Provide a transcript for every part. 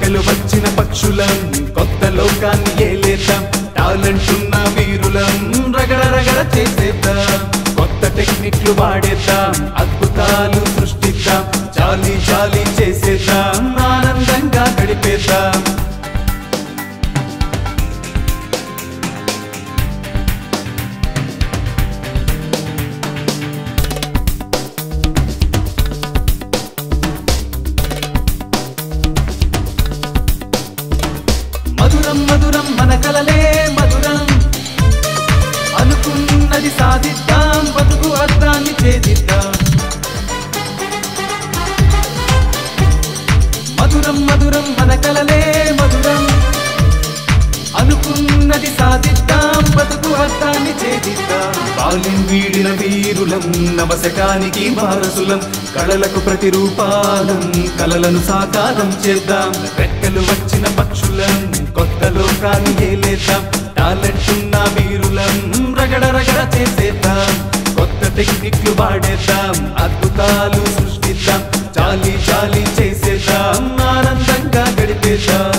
రెక్కలు వచ్చిన పక్షులం కొత్త లోకాన్ని ఏలేద్దాం టాలెంట్ ఉన్న వీరులం రగడ రగడ చేసేద్దాం కొత్త టెక్నిక్లు వాడేద్దాం అద్భుతాలు సృష్టిద్దాం జాలి జాలి చేసేద్దాం ఆనందంగా గడిపేద్దాం మధురం మధురం మన కలలే మధురం అనుకున్నది సాధిద్దాం బతుకు అర్థాన్ని ఛేదిద్దాం మధురం మధురం మన కలలే మధురం అనుకున్నది సాధిద్దాం బతుకు అర్థాన్ని ఛేదిద్దాం బాల్యం వీడిన వీరులం నవశకానికి వారసులం కళలకు ప్రతిరూపాలం కలలను సాకారం చేద్దాం రెక్కలు వచ్చిన పక్షులం కొత్త లోకాన్ని ఏలేద్దాం టాలెంట్ ఉన్న వీరులం రగడ రగడ చేసేద్దాం కొత్త టెక్నిక్లు వాడేద్దాం అద్భుతాలు సృష్టిద్దాం జాలి జాలి చేసేద్దాం ఆనందంగా గడిపేద్దాం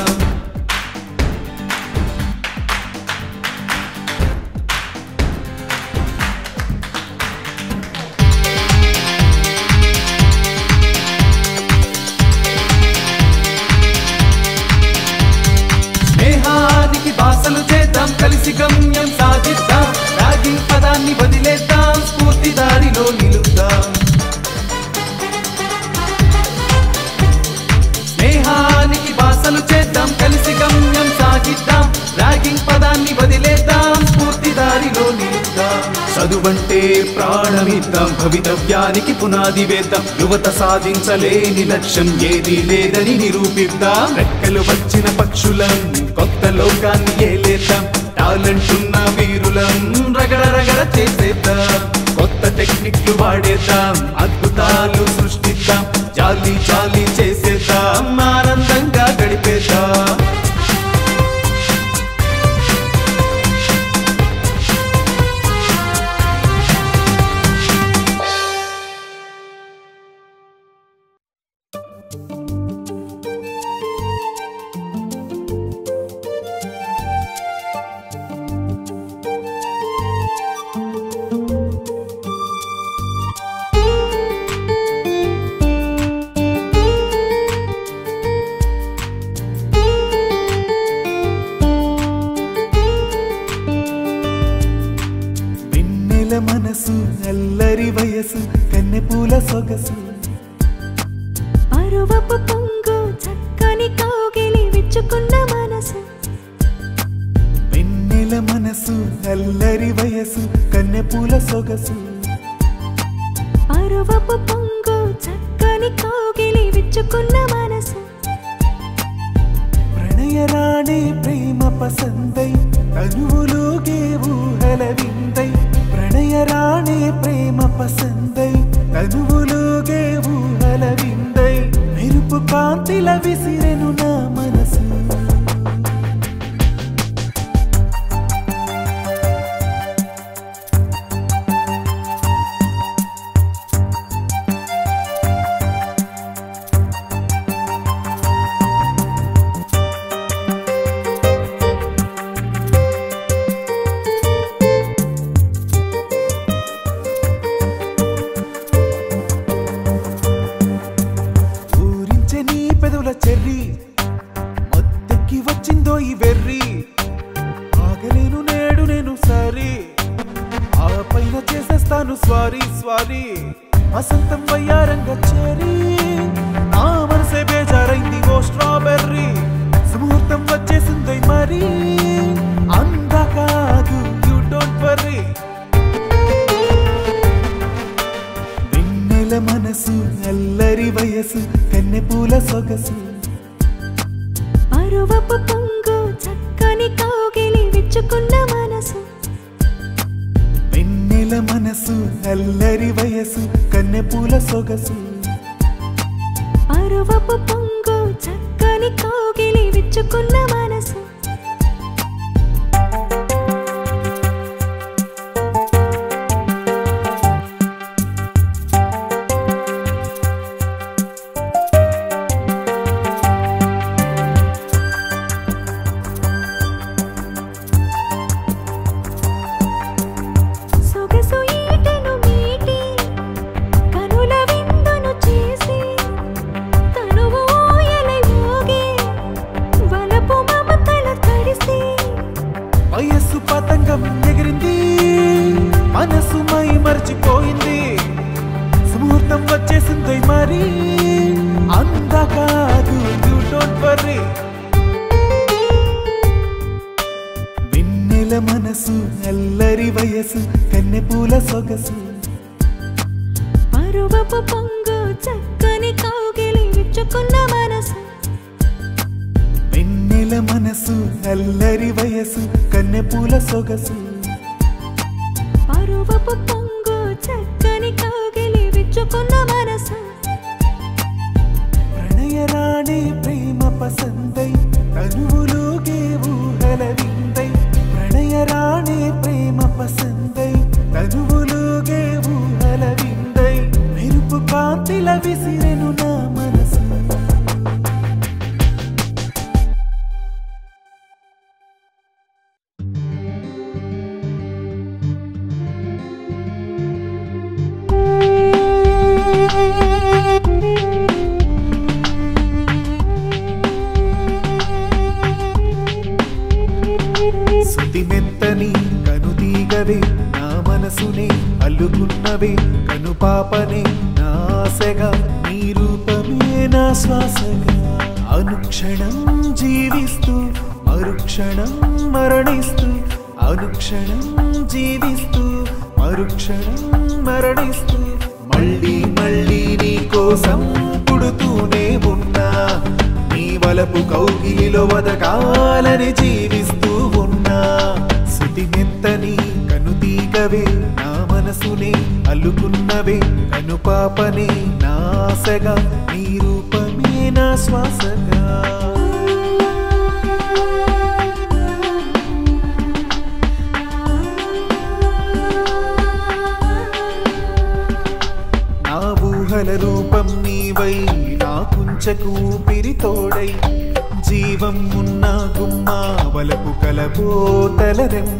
స్నేహానికి బాసలు చేద్దాం కలిసి గమ్యం సాధిద్దాం రాగింగ్ పదాన్ని వదిలేద్దాం స్ఫూర్తి దారిలో నిలుద్దాం స్నేహానికి బాసలు చేద్దాం కలిసి గమ్యం సాగిద్దాం రాగింగ్ పదాన్ని వదిలేద్దాం స్ఫూర్తి దారిలో నిలుద్దాం చదువంటే ప్రాణమిద్దాం భవితవ్యానికి పునాది వేద్దాం యువత సాధించలేని లక్ష్యం ఏదీ లేదని నిరూపిద్దాం రెక్కలు వచ్చిన పక్షులం కొత్త లోకాన్ని ఏలేద్దాం టాలెంట్ ఉన్న వీరులం రగడ రగడ చేసేద్దాం కొత్త టెక్నిక్లు వాడేద్దాం అద్భుతాలు సృష్టిద్దాం జాలి జాలి చేసేద్దాం ఆనందంగా గడిపేద్దాం వెన్నెల మనసు అల్లరి వయసు కన్నెపూల సొగసు పరువపు పొంగు చక్కని కౌగిలి విచ్చుకున్న మనసు వెన్నెల మనసు అల్లరి వయసు కన్నెపూల సొగసు పరువపు పొంగు చక్కని కౌగిలి విచ్చుకున్న మనసు ప్రణయరాణి ప్రేమ పసందై తనువులోగే ఊహల విందై ప్రణయరాణి ప్రేమ పసందై తనువులోగే ఊహల విందై మెరుపు కాంతిల విసిరెను నా మనసు ఊరించే నీ పెదవుల చెర్రి మొత్తెక్కి వచ్చిందో ఈ వెర్రి ఆగలేను నేడు నేను సారీ ఆ పైన చేసేస్తాను స్వారీ స్వారీ వసంతం వయ్యారంగ చేరి నా మనసే బేజారైంది ఓ స్ట్రాబెర్రీ సుముహూర్తం వచ్చేసింది మరి అందాకాదు యూ డోంట్ వర్రీ వెన్నెల మనసు అల్లరి వయసు కన్నెపూల సొగసు పరువపు పొంగు చక్కని కౌగిలి విచ్చుకున్న మనసు వెన్నెల మనసు అల్లరి వయసు కన్నెపూల సొగసు పరువపు పొంగు చక్కని కౌగిలి విచ్చుకున్న మనసు మనసు అల్లరి వయసు కన్నెపూల సొగసు పరువపు పొంగు చక్కని కౌగిలి విచ్చుకున్న మనసు వెన్నెల మనసు అల్లరి వయసు కన్నెపూల సొగసు పరువపు పొంగు చక్కని కౌగిలి విచ్చుకున్న మనసు ప్రణయరాణి ప్రేమ పసందై తనువులోగే ఊహల విందై ప్రణయరాణి ప్రేమ పసందై తనువులోగే ఊహల విందై మెరుపు కాంతిల విసిరెను నా మనసు శృతి మెత్తని కనుదీగవే నా మనసునే అల్లుకున్నవే కను పాపనే నా ఆశగా నీ రూపమే నా శ్వాసగా అనుక్షణం జీవిస్తూ మరుక్షణం మరణిస్తూ అనుక్షణం జీవిస్తూ మరుక్షణం మరణిస్తూ మళ్ళీ మళ్ళీ నీ కోసం పుడుతూనే ఉన్నా నీ వలపు కౌగిలిలో వదకాలని జీవిస్తూ ఉన్నా శృతి మెత్తని కనుతీగవే నా మనసునే అల్లుకున్నవే కను పాపనే నా ఆశగా నీ రూపమే నా శ్వాసగా నా ఊహల రూపం నీవై నా కుంచకు ఊపిరి తోడై జీవం ఉన్న గుమ్మ వలపు కలబోతల రెమ్మ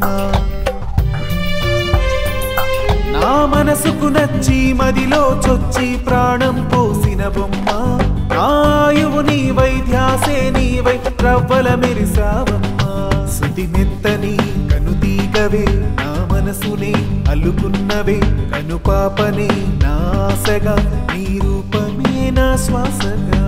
నా మనసుకు నచ్చి మదిలో చొచ్చి ప్రాణం పోసిన బొమ్మ ఆయువు నీవై ధ్యాసే నీవై రవ్వల మెరిసావమ్మా శృతి మెత్తని కనుతీగవే నా మనసునే అల్లుకున్నవే కను పాపనే నా ఆశగా నీ రూపమే నా శ్వాసగా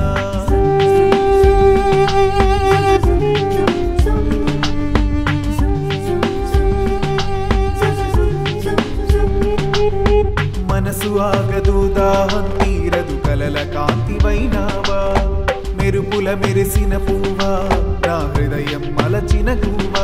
మనసు ఆగదు దాహం తీరదు కలల కాంతివైనావా మెరుపుల మెరిసిన పువ్వా నా హృదయం మలచిన గువ్వా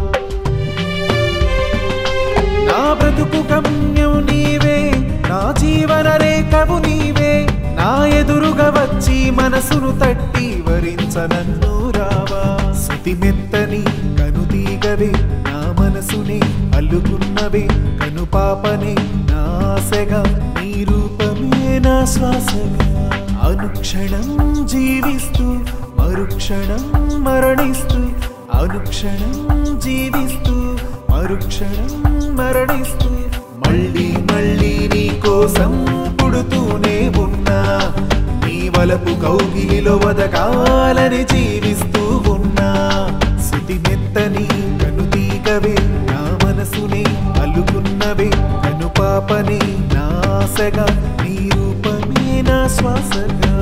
నా బ్రతుకు గమ్యం నీవే నా జీవన రేఖవు నీవే నా ఎదురుగా వచ్చి మనసును తట్టి వరించనన్ను రావా శృతి మెత్తని కనుతీగవే నా మనసునే అల్లుకున్నవే కను పాపనే నా ఆశగా నీ రూపమే నా శ్వాసగా అనుక్షణం జీవిస్తూ మరుక్షణం మరణిస్తూ అనుక్షణం జీవిస్తూ మరుక్షణం మరణిస్తూ మళ్ళీ మళ్ళీ నీ కోసం పుడుతూనే ఉన్నా నీ వలపు కౌగిలిలో వదకాలని జీవిస్తూ ఉన్నా శృతి మెత్తని కనుతీగవే నా మనసునే అల్లుకున్నవే కను పాపనే నా ఆశగా నీ రూపమే నా శ్వాసగా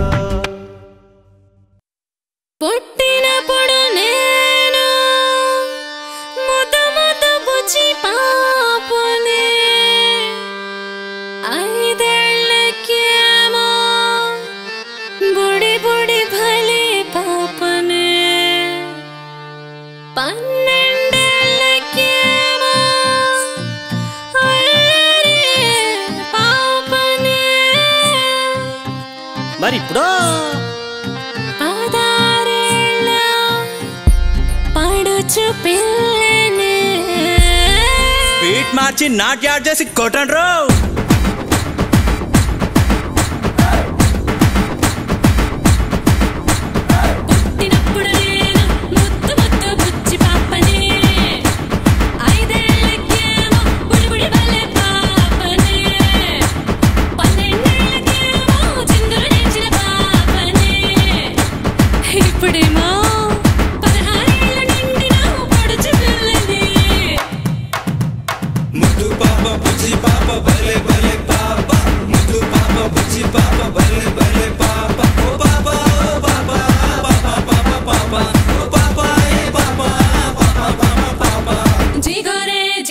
పుట్టినప్పుడు నేను ముద్దు ముద్దు బుజ్జి పాపనే ఐదేళ్ళకేమో బుడి బుడి భలే పాపనే పన్నెండేళ్ళకేమో అల్లరి పాపనే మరి ఇప్పుడు పదారేళ్ళ పడుచు పిల్లనే బీట్ మార్చి నాట్ యాడ్ చేసి కొట్టండి రో పుట్టినప్పుడు నేను ముద్దు ముద్దు బుజ్జి పాపనే ఐదేళ్ళకేమో బుడిబుడి భలే పాపనే పన్నెండేళ్ళకేమో చిందులు నేర్చిన పాపనే ఇప్పుడేమో పదహారేళ్ళు నిండిన పడుచు పిల్లని ముద్దు పాప బుజ్జి పాప భలే భలే పాప ముద్దు పాప బుజ్జి పాప భలే భలే పాప ఓ పాప ఓ పాప పాప పాప పాప ఓ పాప ఏ పాప పాప పాప పాప జిగరే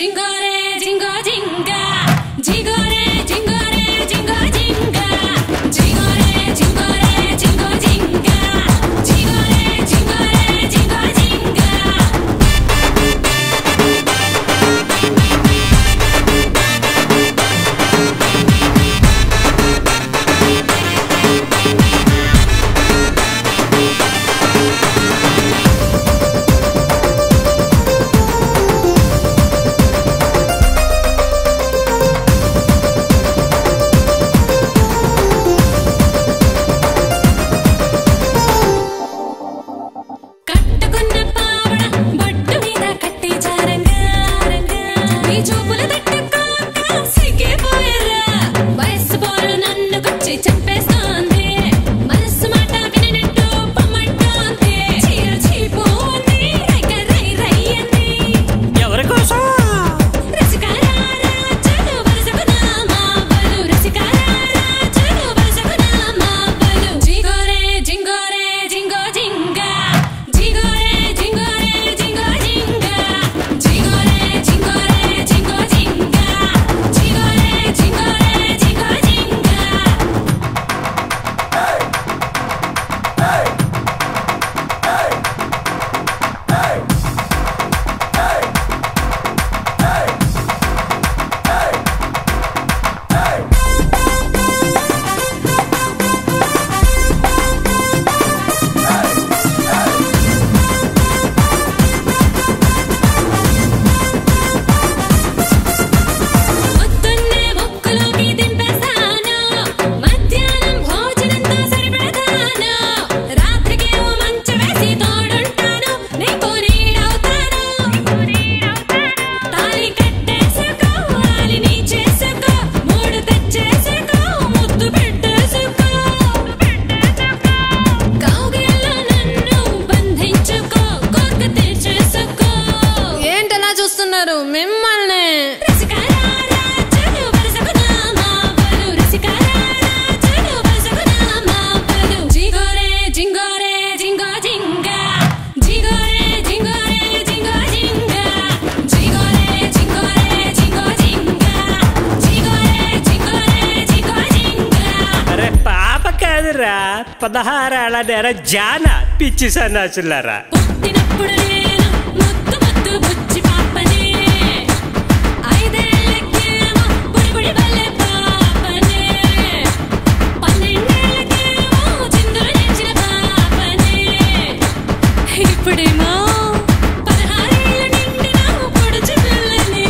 పదహారేళ్ల నేర జాన పిచ్చి సన్నాసులారా పుట్టినప్పుడు నేను ముద్దు ముద్దు బుచ్చి పాపనే ఐదేళ్ళకేమో బుడి బుడి బల్లె పాపనే పన్నెండేళ్ళకేమో చిందులు నేర్చిన పాపనే ఇప్పుడేమో పదహారేళ్ళు నిండిన పొడుచు పిల్లని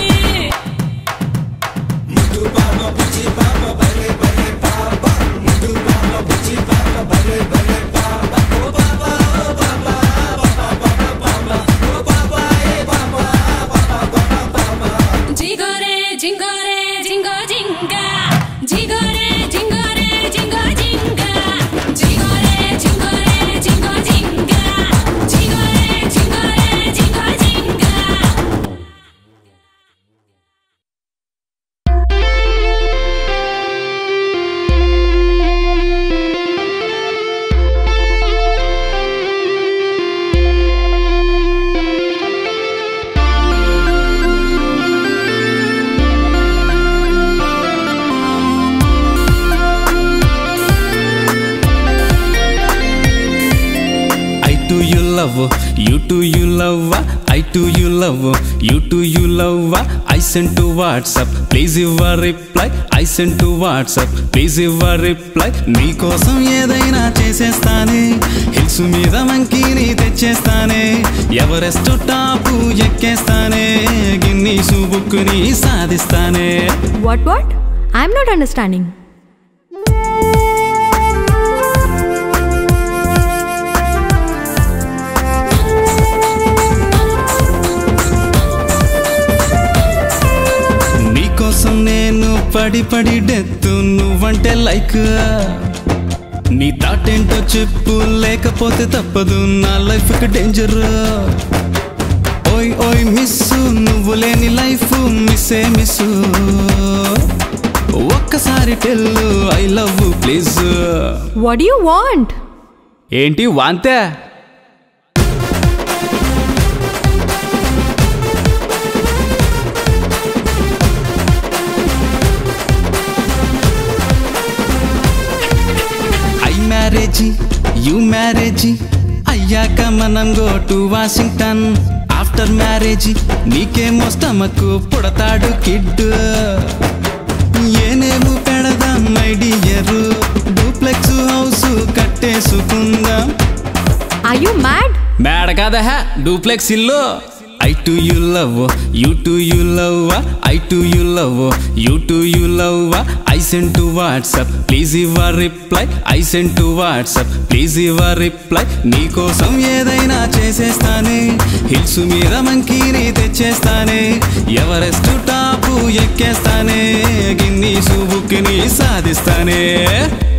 జిగోరే జింగోరే జింగో జింగా జిగోరే జింగోరే జింగో జింగా జిగోరే జింగోరే జింగో జింగా జిగోరే జింగోరే జింగో జింగా I do you love, you do you love, I do you love, you do you love, I send to WhatsApp, please your reply, I send to WhatsApp, please your reply, నీకోసం ఏదైనా చేసేస్తానే హిల్స్ మీద మంకీని తెచ్చేస్తానే Everest top ఎక్కేస్తానే Guinness బుక్కుని సాధిస్తానే what what I'm not understanding నీకోసం నేను పడి పడి డెత్ నువ్వంటే లైక్ నీ థాట్ ఏంటో చెప్పు లేకపోతే తప్పదు నా లైఫ్ కి డేంజర్ ఓయ్ ఓయ్ మిస్ నువ్వు లేని లైఫ్ మిస్సే మిస్ ఒక్కసారి tell I love please what you want ఏంటి వాంతే ఐ మ్యారేజీ యూ మ్యారేజీ అయ్యాక మనం go to Washington after marriage నీకేమో స్టమక్ పుడతాడు కిడ్ ఏనేము పెడదాం మై డియర్ డూప్లెక్స్ హౌస్ కట్టేసుకుందాం ఆర్ యు మ్యాడ్ మేడ కాదా డూప్లెక్స్ ఇల్లు I to you love you to you love I to you love you to you love I send to WhatsApp please your reply I send to WhatsApp please your reply నీకోసం ఏదైనా చేసేస్తానే hills మీద మంకీని తెచ్చేస్తానే Everest top ఎక్కేస్తానే గిన్నీసు బుక్ని సాధిస్తానే